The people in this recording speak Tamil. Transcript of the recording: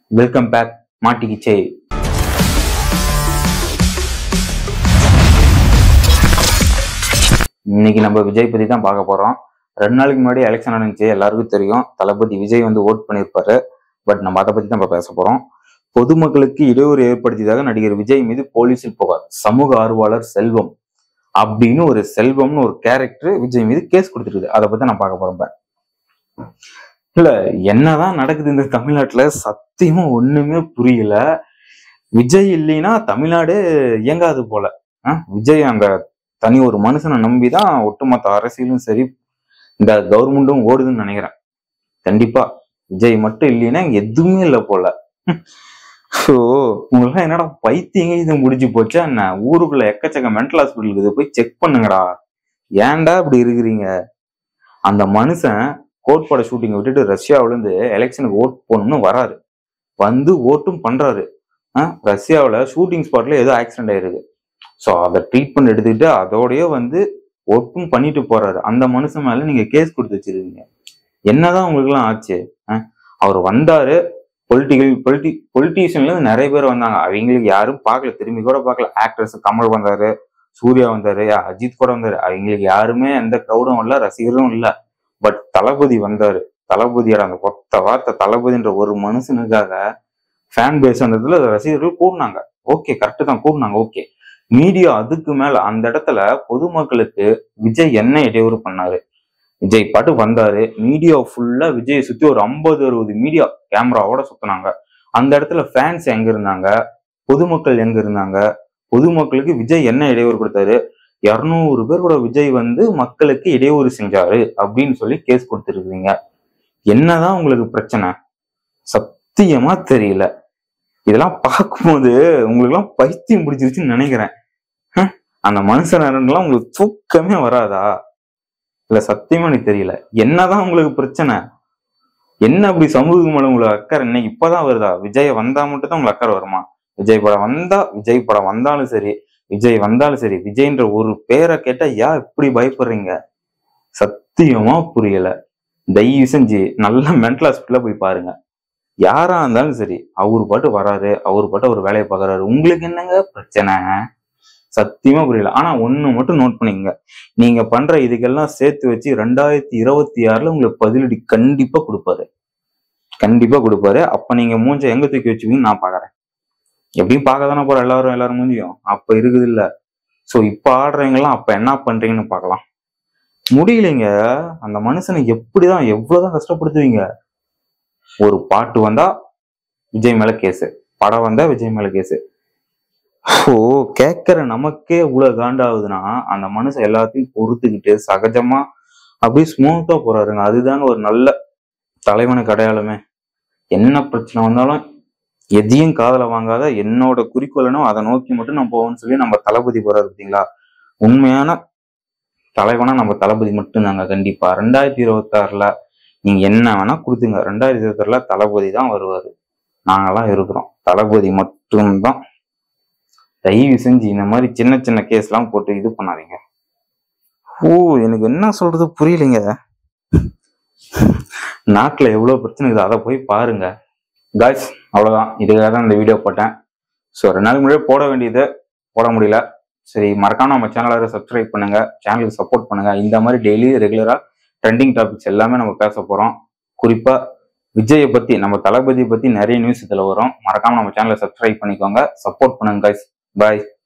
வெல்கம் பேக் மாட்டிக்கிச்சே இன்னைக்கு நம்ம விஜய் பத்தி தான் பார்க்க போறோம் ரெண்டு நாளைக்கு முன்னாடி எலெக்ஷன் நடந்துச்சு எல்லாருக்கும் தெரியும் தளபதி விஜய் வந்து ஓட் பண்ணியிருப்பாரு பட் நம்ம அதை பத்தி தான் இப்ப பேச போறோம் பொதுமக்களுக்கு இடையூறு ஏற்படுத்தியதாக நடிகர் விஜய் மீது போலீசில் புகார் சமூக ஆர்வலர் செல்வம் அப்படின்னு ஒரு செல்வம்னு ஒரு கேரக்டர் விஜய் மீது கேஸ் கொடுத்துருக்குது அதை பத்தி நான் பார்க்க போறேன் இப்ப. இல்ல என்னதான் நடக்குது இந்த தமிழ்நாட்டுல சத்தியமா ஒண்ணுமே புரியல விஜய் இல்லைன்னா தமிழ்நாடு இயங்காது போல அஹ் விஜய் அந்த தனி ஒரு மனுஷனை நம்பிதான் ஒட்டுமொத்த அரசியலும் சரி இந்த கவர்மெண்ட்டும் ஓடுதுன்னு நினைக்கிறேன் கண்டிப்பா விஜய் மட்டும் இல்லைன்னா இங்க எதுவுமே இல்லை போல ஸோ உங்களுக்கு என்னடா பைத்தியங்க இது முடிஞ்சு போச்சா என்ன ஊருக்குள்ள எக்கச்சக்க மென்டல் ஹாஸ்பிட்டலுக்கு இது போய் செக் பண்ணுங்கடா ஏன்டா இப்படி இருக்கிறீங்க அந்த மனுஷன் கோட்பாட ஷூட்டிங்கை விட்டுட்டு ரஷ்யாவுல இருந்து எலெக்ஷனுக்கு ஓட் போகணும்னு வராரு வந்து ஓட்டும் பண்றாரு ஆஹ் ரஷ்யாவுல ஷூட்டிங் ஸ்பாட்ல ஏதோ ஆக்சிடென்ட் ஆயிருக்கு ஸோ அதை ட்ரீட்மெண்ட் எடுத்துக்கிட்டு அதோடய வந்து ஓட்டும் பண்ணிட்டு போறாரு அந்த மனுஷன் மேல நீங்க கேஸ் கொடுத்து வச்சிருக்கீங்க என்னதான் உங்களுக்குலாம் ஆச்சு ஆஹ் அவர் வந்தாரு பொலிட்டிக்கல் பொலிட்டி பொலிட்டீஷியன்ல இருந்து நிறைய பேர் வந்தாங்க அவங்களுக்கு யாரும் பார்க்கல திரும்பி கூட பார்க்கல ஆக்டர்ஸ் கமல் வந்தாரு சூர்யா வந்தாரு அஜித் கூட வந்தாரு அவங்களுக்கு யாருமே எந்த க்ரௌடும் இல்ல ரசிகரும் இல்ல பட் தளபதி வந்தாரு தளபதியோட அந்த ஒத்த வார்த்தை தளபதின்ற ஒரு மனுஷனுக்காக ஃபேன் பேஸ் வந்ததுல ரசிகர்கள் கூடினாங்க ஓகே கரெக்ட் தான் கூடினாங்க ஓகே மீடியா அதுக்கு மேல அந்த இடத்துல பொதுமக்களுக்கு விஜய் என்ன இடையூறு பண்ணாரு விஜய் பாட்டு வந்தாரு மீடியா ஃபுல்லா விஜயை சுத்தி ஒரு ஐம்பது அறுபது மீடியா கேமராவோட சுத்தினாங்க அந்த இடத்துல ஃபேன்ஸ் எங்க இருந்தாங்க பொதுமக்கள் எங்க இருந்தாங்க பொதுமக்களுக்கு விஜய் என்ன இடையூறு கொடுத்தாரு இருநூறு பேரோட விஜய் வந்து மக்களுக்கு இடையூறு செஞ்சாரு அப்படின்னு சொல்லி கேஸ் கொடுத்துருக்கீங்க என்னதான் உங்களுக்கு பிரச்சனை சத்தியமா தெரியல இதெல்லாம் பார்க்கும்போது உங்களுக்கு எல்லாம் பைத்தியம் பிடிச்சிருச்சுன்னு நினைக்கிறேன் ஹம், அந்த மனுஷனெல்லாம் உங்களுக்கு தூக்கமே வராதா இல்ல சத்தியமா எனக்கு தெரியல என்னதான் உங்களுக்கு பிரச்சனை என்ன அப்படி சமூக மேல உங்களுக்கு அக்கறை இன்னைக்கு இப்பதான் வருதா விஜய் வந்தா மட்டும் தான் உங்களுக்கு அக்கறை வருமா விஜய் படம் வந்தா விஜய் படம் வந்தாலும் சரி விஜய் வந்தாலும் சரி விஜய்ன்ற ஒரு பேரை கேட்டா யா இப்படி பயப்படுறீங்க சத்தியமா புரியல தயவு செஞ்சு நல்ல மென்டல் ஹாஸ்பிட்டல போய் பாருங்க யாரா இருந்தாலும் சரி அவர் பாட்டு வராரு அவர் பாட்டு ஒரு வேலையை பார்க்கறாரு உங்களுக்கு என்னங்க பிரச்சனை சத்தியமா புரியல ஆனா ஒண்ணு மட்டும் நோட் பண்ணிக்கங்க நீங்க பண்ற இதுக்கெல்லாம் சேர்த்து வச்சு ரெண்டாயிரத்தி இருபத்தி ஆறுல உங்களுக்கு பதிலடி கண்டிப்பா கொடுப்பாரு கண்டிப்பா கொடுப்பாரு அப்ப நீங்க மூஞ்ச எங்க தூக்கி வச்சுவீங்கன்னு நான் பாக்குறேன் எப்படியும் பார்க்க தானே போற எல்லாரும் எல்லாரும் மூஞ்சியும் அப்ப இருக்குது இல்ல சோ இப்ப ஆடுறவங்கலாம் அப்ப என்ன பண்றீங்கன்னு பார்க்கலாம் முடியலைங்க அந்த மனுஷனை எப்படிதான் எவ்வளவுதான் கஷ்டப்படுத்துவீங்க ஒரு பாட்டு வந்தா விஜய் மேல கேஸ் படம் வந்தா விஜய் மேல கேஸ் ஓ கேட்கிற நமக்கே இவ்வளவு காண்டாகுதுன்னா அந்த மனுஷன் எல்லாத்தையும் பொறுத்துக்கிட்டு சகஜமா அப்படியே ஸ்மூத்தா போறாருங்க அதுதாங்க ஒரு நல்ல தலைவனுக்கு அடையாளமே என்ன பிரச்சனை வந்தாலும் எதையும் காதல வாங்காத என்னோட குறிக்கோளனோ அதை நோக்கி மட்டும் நான் போவேன்னு சொல்லி நம்ம தளபதி போறாரு பார்த்தீங்களா உண்மையான தலைவனா நம்ம தளபதி மட்டும்தாங்க கண்டிப்பா ரெண்டாயிரத்தி இருபத்தாறுல நீங்க என்ன வேணா கொடுத்துங்க ரெண்டாயிரத்தி இருபத்தாறுல தளபதி தான் வருவாரு நாங்கெல்லாம் இருக்கிறோம் தளபதி மட்டும்தான் தயவு செஞ்சு இந்த மாதிரி சின்ன சின்ன கேஸ்லாம் போட்டு இது பண்ணாதீங்க ஓ எனக்கு என்ன சொல்றது புரியலைங்க நாட்டுல எவ்வளவு பிரச்சனை இருக்குது அதை போய் பாருங்க காய்ஸ் அவ்வளவுதான் இதுக்காக தான் இந்த வீடியோ போட்டேன் ஸோ ரெண்டு நாளுக்கு முன்னாடி போட வேண்டியது போட முடியல சரி மறக்காம நம்ம சேனலை சப்ஸ்கிரைப் பண்ணுங்க சேனலுக்கு சப்போர்ட் பண்ணுங்க இந்த மாதிரி டெய்லி ரெகுலரா ட்ரெண்டிங் டாபிக்ஸ் எல்லாமே நம்ம பேச போறோம் குறிப்பா விஜயை பத்தி நம்ம தளபதியை பத்தி நிறைய நியூஸ் இதுல வரும் மறக்காம நம்ம சேனலை சப்ஸ்கிரைப் பண்ணிக்கோங்க சப்போர்ட் பண்ணுங்க guys பாய்